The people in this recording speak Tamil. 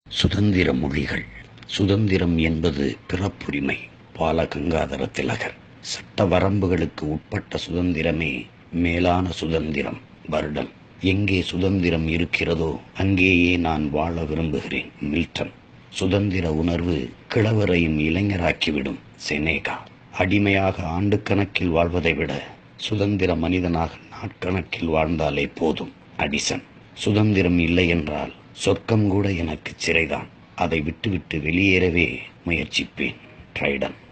சுதந்திர மொழிகள் சுதந்திரம் என்பது பிறப்புரிமை பாலகங்காதர திலகர் சட்ட வரம்புகளுக்கு உட்பட்ட சுதந்திரமே மேலான சுதந்திரம் வருடம் எங்கே சுதந்திரம் இருக்கிறதோ அங்கேயே நான் வாழ விரும்புகிறேன் மில்டன் சுதந்திர உணர்வு கிழவரையும் இளைஞராக்கிவிடும் செனேகா அடிமையாக ஆண்டு கணக்கில் வாழ்வதை விட சுதந்திர மனிதனாக நாட்கணக்கில் வாழ்ந்தாலே போதும் அடிசன் சுதந்திரம் இல்லை என்றால் சொர்க்கம் கூட எனக்கு சிறைதான் அதை விட்டுவிட்டு வெளியேறவே முயற்சிப்பேன் ட்ரைடன்